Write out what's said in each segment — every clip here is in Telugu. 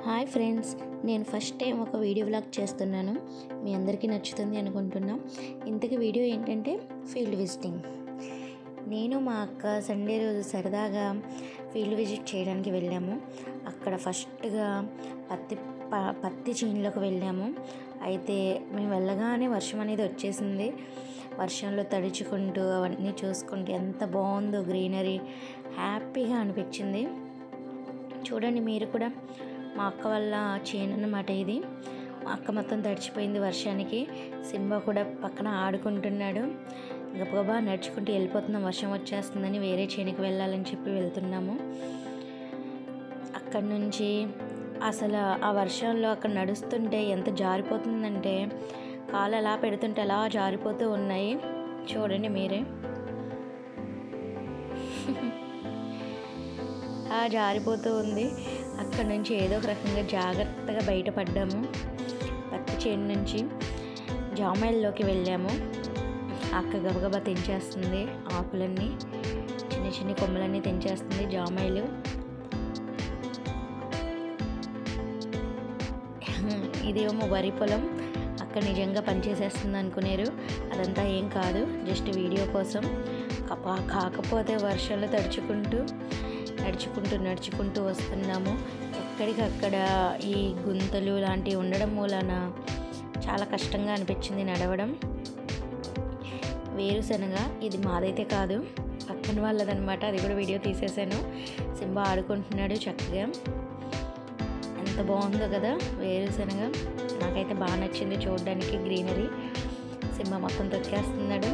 హాయ్ ఫ్రెండ్స్ నేను ఫస్ట్ టైం ఒక వీడియో వ్లాగ్ చేస్తున్నాను మీ అందరికీ నచ్చుతుంది అనుకుంటున్నాం ఇంతకీ వీడియో ఏంటంటే ఫీల్డ్ విజిటింగ్ నేను మా అక్క సండే రోజు సరదాగా ఫీల్డ్ విజిట్ చేయడానికి వెళ్ళాము అక్కడ ఫస్ట్గా పత్తి ప- పత్తి చేనులోకి వెళ్ళాము అయితే మేము వెళ్ళగానే వర్షం అనేది వచ్చేసింది వర్షంలో తడుచుకుంటూ అవన్నీ చూసుకుంటూ ఎంత బాగుందో గ్రీనరీ హ్యాపీగా అనిపించింది చూడండి మీరు కూడా మా అక్క వాళ్ళ చేను అన్నమాట ఇది మా అక్క మొత్తం తడిచిపోయింది వర్షానికి సింబా కూడా పక్కన ఆడుకుంటున్నాడు గబగబా నడుచుకుంటూ వెళ్ళిపోతున్నాం వర్షం వచ్చేస్తుందని వేరే చేనుకి వెళ్ళాలని చెప్పి వెళ్తున్నాము అక్కడి నుంచి అసలు ఆ వర్షంలో అక్కడ నడుస్తుంటే ఎంత జారిపోతుందంటే కాలు ఎలా పెడుతుంటే అలా జారిపోతూ ఉన్నాయి చూడండి మీరే ఆ జారిపోతూ ఉంది అక్కడ నుంచి ఏదో ఒక రకంగా జాగ్రత్తగా బయటపడ్డాము పత్తి చేను నుంచి జామాయిల్లోకి వెళ్ళాము అక్క గబగబా తెంచేస్తుంది ఆకులన్నీ చిన్న చిన్న కొమ్మలన్నీ తెంచేస్తుంది జామాయిలు ఇదేమో వరి పొలం అక్కడ నిజంగా పనిచేసేస్తుంది అనుకునేరు అదంతా ఏం కాదు జస్ట్ వీడియో కోసం కపా- కాకపోతే వర్షంలో తడుచుకుంటూ నడుచుకుంటూ నడుచుకుంటూ వస్తున్నాము ఎక్కడికక్కడ ఈ గుంతలు లాంటివి ఉండడం మూలన చాలా కష్టంగా అనిపించింది నడవడం వేరుశనగ ఇది మాదైతే కాదు పక్కన వాళ్ళదనమాట అది కూడా వీడియో తీసేసాను సింబా ఆడుకుంటున్నాడు చక్కగా ఎంత బాగుందో కదా వేరుశనగ నాకైతే బాగా నచ్చింది చూడడానికి గ్రీనరీ సింబా మొత్తం తొక్కేస్తున్నాడు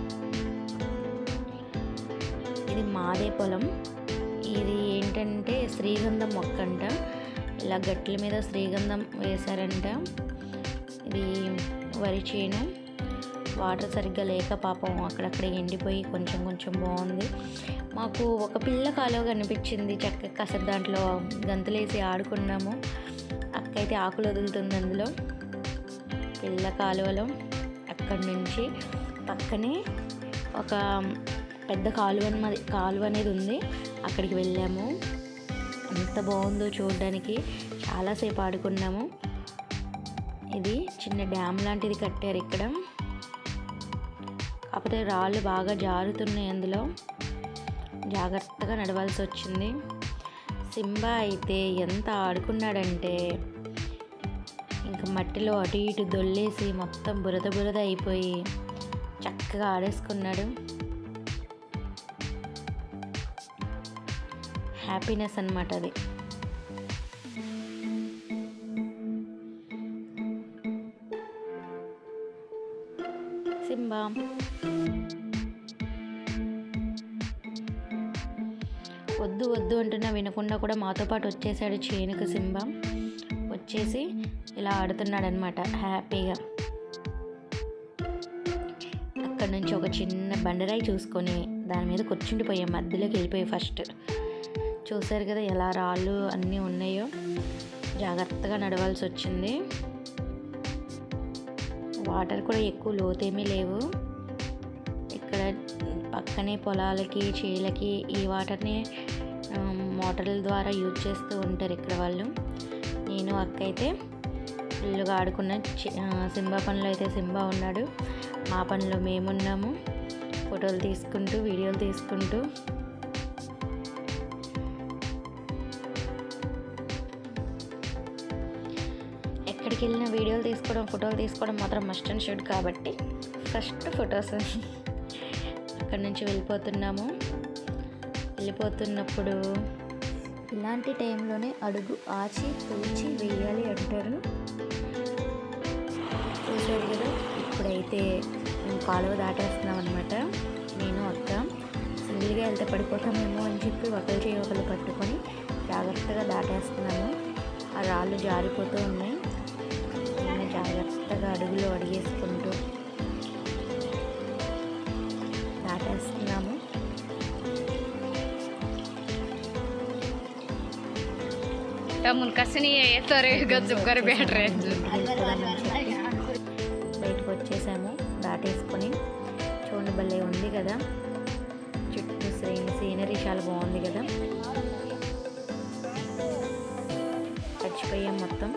ఇది మాదే పొలం ఇది ఏంటంటే శ్రీగంధం మొక్క అంట ఇలా గట్ల మీద శ్రీగంధం వేశారంట ఇది వరి చేను వాటర్ సరిగ్గా లేక పాపం అక్కడక్కడ ఎండిపోయి కొంచెం కొంచెం బాగుంది మాకు ఒక పిల్ల కాలువ కనిపించింది చక్కగా కాసేపు దాంట్లో గంతులేసి ఆడుకున్నాము అక్క అయితే ఆకులు వదులుతుంది అందులో పిల్ల కాలువలో అక్కడి నుంచి పక్కనే ఒక పెద్ద కాలువ అన్నది కాలువ అనేది ఉంది అక్కడికి వెళ్ళాము ఎంత బాగుందో చూడడానికి చాలాసేపు ఆడుకున్నాము ఇది చిన్న డ్యామ్ లాంటిది కట్టారు ఇక్కడ కాకపోతే రాళ్ళు బాగా జారుతున్నాయి అందులో జాగ్రత్తగా నడవాల్సి వచ్చింది సింబా అయితే ఎంత ఆడుకున్నాడంటే ఇంకా మట్టిలో అటు ఇటు దొల్లేసి మొత్తం బురద బురద అయిపోయి చక్కగా ఆడేసుకున్నాడు హ్యాపీనెస్ అన్నమాట అది సింబా వద్దు వద్దు అంటున్నా వినకుండా కూడా మాతో పాటు వచ్చేసాడు చేనుకు సింబా వచ్చేసి ఇలా ఆడుతున్నాడు అనమాట హ్యాపీగా అక్కడ నుంచి ఒక చిన్న బండరాయి చూసుకొని దాని మీద కూర్చుండిపోయాం మధ్యలోకి వెళ్ళిపోయి ఫస్ట్ చూసారు కదా ఎలా రాళ్ళు అన్నీ ఉన్నాయో జాగ్రత్తగా నడవాల్సి వచ్చింది వాటర్ కూడా ఎక్కువ లోతేమీ లేవు ఇక్కడ పక్కనే పొలాలకి చేలకి ఈ వాటర్ని ఆ, మోటార్ల ద్వారా యూజ్ చేస్తూ ఉంటారు ఇక్కడ వాళ్ళు నేను అక్క అయితే ఫుల్గా ఆడుకున్న చి- ఆ, సింబా పనిలో అయితే సింబా ఉన్నాడు మా పనిలో మేమున్నాము ఫోటోలు తీసుకుంటూ వీడియోలు తీసుకుంటూ ఎక్కడికి వెళ్ళినా వీడియోలు తీసుకోవడం ఫోటోలు తీసుకోవడం మాత్రం మస్ట్ అండ్ షుడ్ కాబట్టి ఫస్ట్ ఫొటోస్ అక్కడి నుంచి వెళ్ళిపోతున్నాము వెళ్ళిపోతున్నప్పుడు ఇలాంటి టైంలోనే అడుగు ఆచి తూచి వేయాలి అంటారు చూసాడు కదా ఇప్పుడైతే మేము కాలువ దాటేస్తున్నాం అనమాట నేను అక్క సింగిల్గా వెళ్తే పడిపోతామేమో అని చెప్పి ఒకరి చేయి ఒకరు పట్టుకొని జాగ్రత్తగా దాటేస్తున్నాము ఆ రాళ్ళు జారిపోతూ ఉన్నాయి నేను జాగ్రత్తగా అడుగులు అడిగేసుకుంటూ దాటేస్తున్నాము तमुन कसनी ये तर गजब कर बैठ रहे हैं వెళ్ళిపోదామని చెప్పి బయటకు వచ్చేసాము దాటేసుకొని చూడండి భలే ఉంది కదా చుట్టూ సీనరీ చాలా బాగుంది కదా తడిచిపోయాం మొత్తం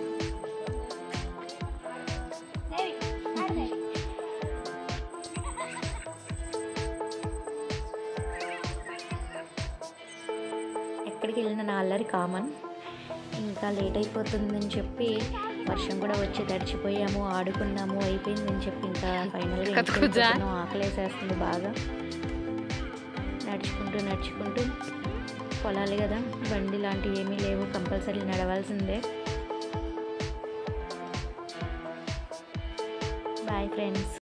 ఎక్కడికి వెళ్ళిన నా అల్లరి కామన్ ఇంకా లేట్ అయిపోతుందని చెప్పి వర్షం కూడా వచ్చి తడిచిపోయాము ఆడుకున్నాము అయిపోయిందని చెప్పి ఇంకా ఫైనల్గా కత్తుకుజా. ఇంటికి వెళ్ళిపోతున్నాం. ఆకలేసేస్తుంది బాగా నడుచుకుంటూ నడుచుకుంటూ పొలాలు కదా బండి లాంటివి ఏమీ లేవు కంపల్సరీ నడవాల్సిందే బాయ్ ఫ్రెండ్స్